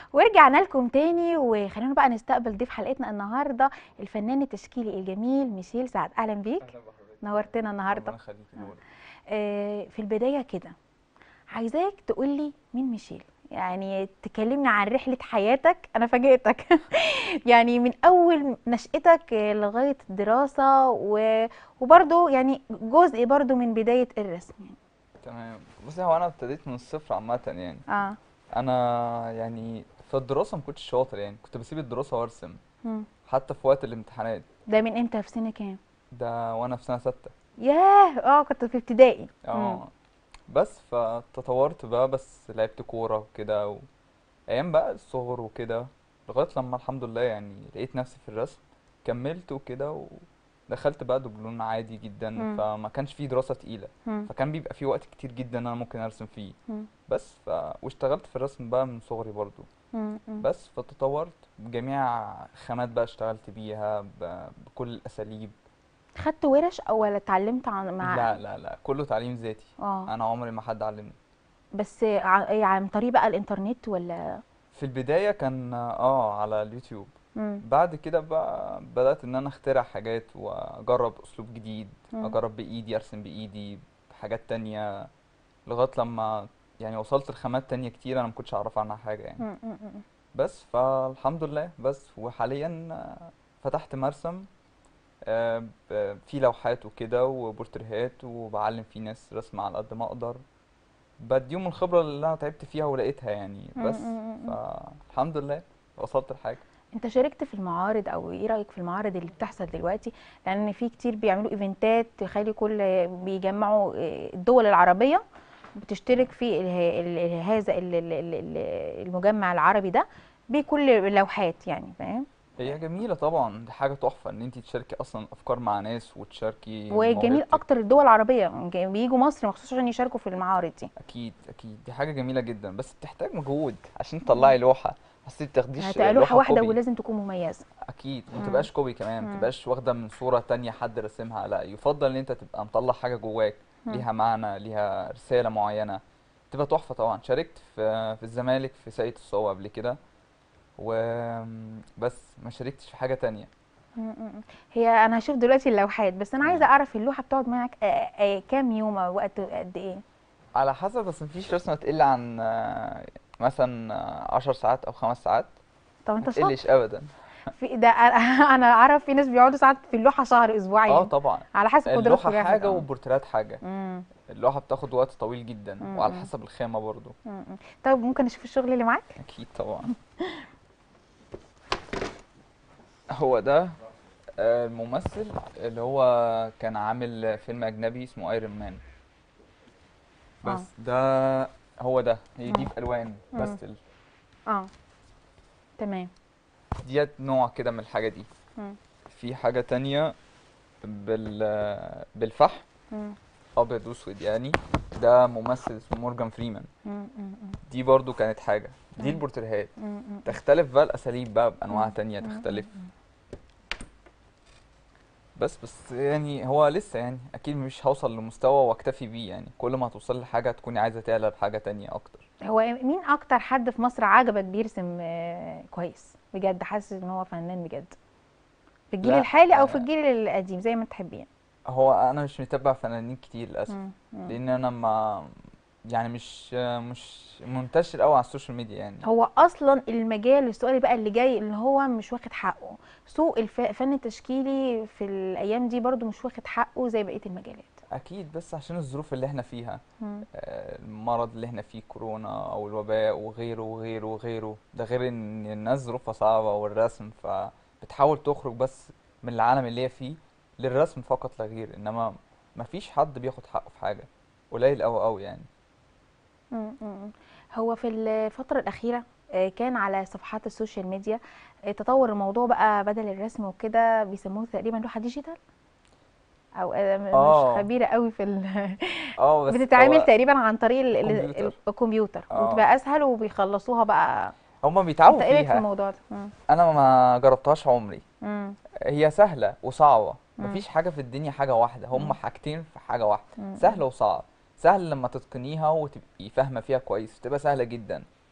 ورجعنا لكم تاني وخلينا بقى نستقبل ضيف حلقتنا النهارده الفنان التشكيلي الجميل ميشيل سعد اهلا بيك اهلا بحضرتك نورتنا النهارده ربنا يخليك نور آه في البدايه كده عايزاك تقول لي مين ميشيل يعني تكلمني عن رحله حياتك انا فاجئتك يعني من اول نشأتك آه، لغايه الدراسه و... وبرده يعني جزء برده من بدايه الرسم يعني. تمام بصي هو انا ابتديت من الصفر عامه يعني اه انا يعني في الدراسه ما كنتش شاطر يعني كنت بسيب الدراسه وارسم مم. حتى في وقت الامتحانات ده من امتى في سنه كام ده وانا في سنه سته ياه اه كنت في ابتدائي مم. اه بس فتطورت بقى بس لعبت كوره وكده و... ايام بقى الصغر وكده لغايه لما الحمد لله يعني لقيت نفسي في الرسم كملت وكده ودخلت بقى دبلوم عادي جدا مم. فما كانش فيه دراسه تقيله مم. فكان بيبقى فيه وقت كتير جدا انا ممكن ارسم فيه مم. بس ف... واشتغلت في الرسم بقى من صغري برضو مم. مم. بس فتطورت بجميع خامات بقى اشتغلت بيها ب... بكل الاساليب خدت ورش او ولا اتعلمت عن مع لا لا لا كله تعليم ذاتي اه انا عمري ما حد علمني بس ع- إيه، عن طريق بقى الانترنت ولا في البداية كان اه على اليوتيوب مم. بعد كده بقى بدأت ان انا اخترع حاجات واجرب اسلوب جديد مم. اجرب بايدي ارسم بايدي بحاجات تانية لغاية لما يعني وصلت لخامات تانية كتير انا ما كنتش اعرف عنها حاجة يعني مم. مم. مم. بس فالحمد لله بس وحاليا آه، فتحت مرسم آه، ب- فيه لوحات وكده وبورتريهات وبعلم فيه ناس رسم على قد ما اقدر بديهم الخبرة اللي انا تعبت فيها ولقيتها يعني مم. بس مم. مم. فالحمد لله وصلت لحاجة انت شاركت في المعارض او ايه رايك في المعارض اللي بتحصل دلوقتي لان في كتير بيعملوا ايفنتات تخلي كل بيجمعوا إيه، الدول العربيه بتشترك في اله- ال- ال- هذا ال- ال- ال- ال- المجمع العربي ده بكل اللوحات يعني فاهم هي جميلة طبعا دي حاجة تحفة ان انت تشاركي اصلا افكار مع ناس وتشاركي وجميل موهبتك. اكتر الدول العربيه جا- بيجوا مصر مخصوص عشان يشاركوا في المعارض دي اكيد اكيد دي حاجة جميلة جدا بس بتحتاج مجهود عشان تطلعي لوحة بس انت بتاخديش هتبقى لوحه واحده كوبي. ولازم تكون مميزه اكيد مم. ما تبقاش كوبي كمان مم. ما تبقاش واخده من صوره تانية حد رسمها لا يفضل ان انت تبقى مطلع حاجه جواك مم. ليها معنى ليها رساله معينه تبقى تحفه طبعا شاركت في في الزمالك في ساقية الصاوي قبل كده وبس ما شاركتش في حاجه تانية م- م- م. هي انا هشوف دلوقتي اللوحات بس انا عايزه مم. اعرف اللوحه بتقعد معاك آه، آه، كام يوم او وقت قد ايه على حسب بس مفيش رسمه تقل عن آه، مثلا آه، عشر ساعات او خمس ساعات طب ما انت شاطر تقلش ابدا في ده انا أنا اعرف في ناس بيقعدوا ساعات في اللوحه شهر اسبوعين اه طبعا على حسب قدرات اللوحه كل واحد حاجه اه والبورتريهات حاجه مم، اللوحه بتاخد وقت طويل جدا مم، وعلى مم. حسب الخامه برضو مم، مم. طيب ممكن اشوف الشغل اللي معاك اكيد طبعا هو ده آه، الممثل اللي هو كان عامل فيلم اجنبي اسمه ايرون مان بس ده هو ده هي دي مم. بالوان مم. باستل اه تمام ديت نوع كده من الحاجه دي مم، في حاجه تانية بال بالفحم مم، ابيض واسود يعني ده ممثل اسمه مورجان فريمان مم، مم، مم، دي برضو كانت حاجه دي مم. البورتريهات مم، مم. تختلف بقى الاساليب بقى بانواع مم، تانية مم، تختلف مم، بس بس يعني هو لسه يعني اكيد مش هوصل لمستوى واكتفي بيه يعني كل ما توصل لحاجه تكوني عايزه تعلى بحاجه تانية اكتر هو مين اكتر حد في مصر عجبك بيرسم آه، كويس بجد حاسس ان هو فنان بجد في الجيل لا، الحالي او في آه. الجيل القديم زي ما تحبين هو انا مش متابع فنانين كتير للاسف مم، مم. لان انا ما يعني مش مش منتشر قوي على السوشيال ميديا يعني هو اصلا المجال السؤال بقى اللي جاي اللي هو مش واخد حقه سوق الف- الفن التشكيلي في الايام دي برضو مش واخد حقه زي بقيه المجالات اكيد بس عشان الظروف اللي احنا فيها مم. آه، المرض اللي احنا فيه كورونا او الوباء وغيره وغيره وغيره ده غير ان الناس ظروفها صعبه والرسم فبتحاول تخرج بس من العالم اللي هي فيه للرسم فقط لا غير انما مفيش حد بياخد حقه في حاجه قليل قوي قوي يعني مم، مم. هو في الفتره الاخيره آه، كان على صفحات السوشيال ميديا آه، تطور الموضوع بقى بدل الرسم وكده بيسموه تقريبا لوحه ديجيتال او آه، م- آه. مش خبيره قوي في ال... اه بس بتتعامل هو تقريبا عن طريق ال- ال- الكمبيوتر. الكمبيوتر آه. وتبقى اسهل وبيخلصوها بقى هما بيتعبوا انت ايه رايك في فيها الموضوع ده مم. انا ما جربتهاش عمري مم. هي سهله وصعبه مم. مفيش حاجه في الدنيا حاجه واحده مم. هما حاجتين في حاجه واحده مم. سهل وصعب سهل لما تتقنيها وتبقي فاهمه فيها كويس تبقى سهله جدا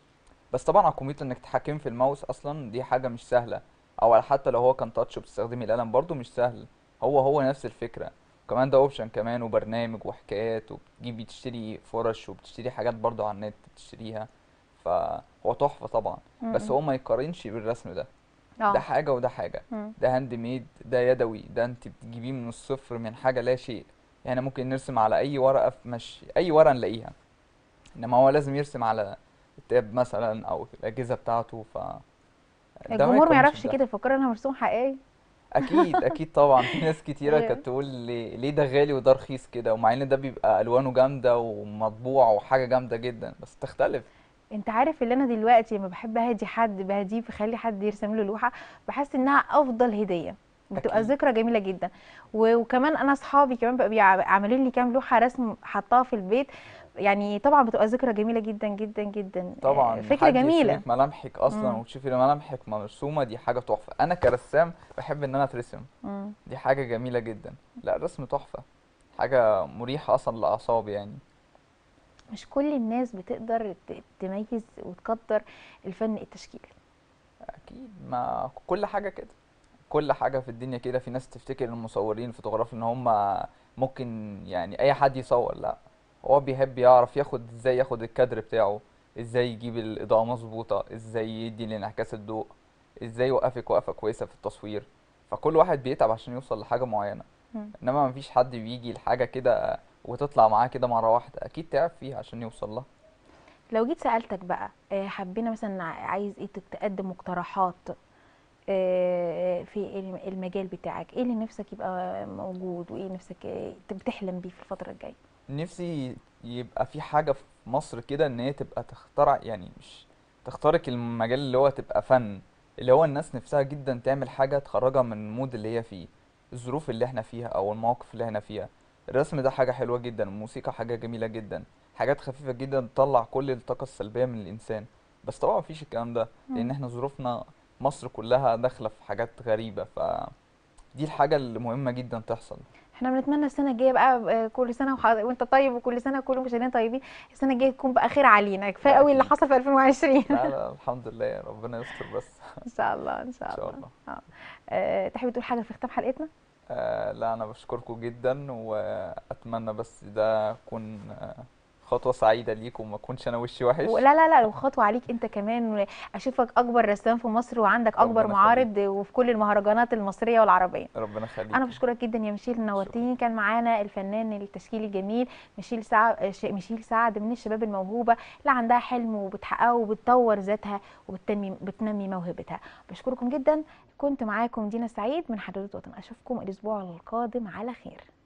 بس طبعا على الكمبيوتر انك تتحكمي في الماوس اصلا دي حاجه مش سهله او حتى لو هو كان تاتش وبتستخدمي القلم برضو مش سهل هو هو نفس الفكره كمان ده اوبشن كمان وبرنامج وحكايات وبتجيبي تشتري فرش وبتشتري حاجات برضو على النت تشتريها فهو تحفه طبعا بس مم. هو ما يقارنش بالرسم ده ده اه حاجه وده حاجه مم. ده هاند ميد ده يدوي ده انت بتجيبيه من الصفر من حاجه لا شيء يعني ممكن نرسم على اي ورقه في مش اي ورقه نلاقيها انما هو لازم يرسم على التاب مثلا او الاجهزه بتاعته ف ده الجمهور ما يقارنش يعرفش بده كده يفكر انها مرسوم حقيقي اكيد اكيد طبعا في ناس كتيره ايوه كانت تقول ليه, ليه ده غالي وده رخيص كده ومع ان ده بيبقى الوانه جامده ومطبوع وحاجه جامده جدا بس تختلف انت عارف اللي انا دلوقتي لما بحب اهدي حد بهديه بخلي حد يرسم له لوحه بحس انها افضل هديه بتبقى اكيد ذكرى جميله جدا و- وكمان انا اصحابي كمان بقى بيعملوا لي كام لوحه رسم حطاها في البيت يعني طبعا بتبقى ذكرى جميله جدا جدا جدا آه، طبعا فكره حد جميله يرسمك ملامحك اصلا مم. وتشوفي ملامحك مرسومه دي حاجه تحفه انا كرسام بحب ان انا اترسم مم. دي حاجة جميلة جدا لا الرسم تحفة حاجة مريحة أصلا للأعصاب يعني مش كل الناس بتقدر ت- تميز وتقدر الفن التشكيلي أكيد ما كل حاجة كده كل حاجة في الدنيا كده في ناس تفتكر المصورين الفوتوغراف إن هما ممكن يعني أي حد يصور لا هو بيحب يعرف ياخد ازاي ياخد الكادر بتاعه ازاي يجيب الإضاءة مظبوطة ازاي يدي لانعكاس الضوء ازاي يوقفك وقفة كويسة في التصوير فكل واحد بيتعب عشان يوصل لحاجة معينة مم. انما مفيش حد بيجي لحاجة كده وتطلع معاه كده مرة واحدة اكيد تعب فيها عشان يوصل لها لو جيت سألتك بقى آه، حبينا مثلا ع- عايز ايه تك- تقدم مقترحات آه، في الم- المجال بتاعك ايه اللي نفسك يبقى موجود وايه نفسك آه، بتحلم بيه في الفترة الجاية نفسي يبقى في حاجة في مصر كده ان هي تبقى تخترع يعني مش تخترق المجال اللي هو تبقى فن اللي هو الناس نفسها جدا تعمل حاجة تخرجها من المود اللي هي فيه الظروف اللي احنا فيها او المواقف اللي احنا فيها الرسم ده حاجة حلوة جدا الموسيقى حاجة جميلة جدا حاجات خفيفة جدا تطلع كل الطاقة السلبية من الإنسان بس طبعا مفيش الكلام ده لأن مم. احنا ظروفنا مصر كلها داخلة في حاجات غريبة ف دي الحاجة اللي مهمة جدا تحصل احنا بنتمنى السنة الجاية بقى آه، كل سنة وح- وانت طيب وكل سنة كل المشاهدين طيبين السنة الجاية تكون بقى خير علينا كفاية ده قوي اللي أكيد حصل في 2020 لا لا الحمد لله ربنا يستر بس ان شاء الله ان شاء ان شاء الله الله اه آه، تحب تقول حاجة في ختام حلقتنا آه لا انا بشكركم جدا واتمنى بس ده يكون آه خطوة سعيدة ليكم وما اكونش انا وشي وحش ولا لا لا وخطوة عليك انت كمان اشوفك اكبر رسام في مصر وعندك اكبر ربنا يخليك معارض وفي كل المهرجانات المصرية والعربية ربنا يخليك انا بشكرك جدا يا ميشيل شكرا نورتيني كان معانا الفنان التشكيلي الجميل ميشيل سعد ميشيل سعد من الشباب الموهوبه اللي عندها حلم وبتحققه وبتطور ذاتها وبتنمي بتنمي موهبتها بشكركم جدا كنت معاكم دينا سعيد من حدود وطن اشوفكم الاسبوع القادم على خير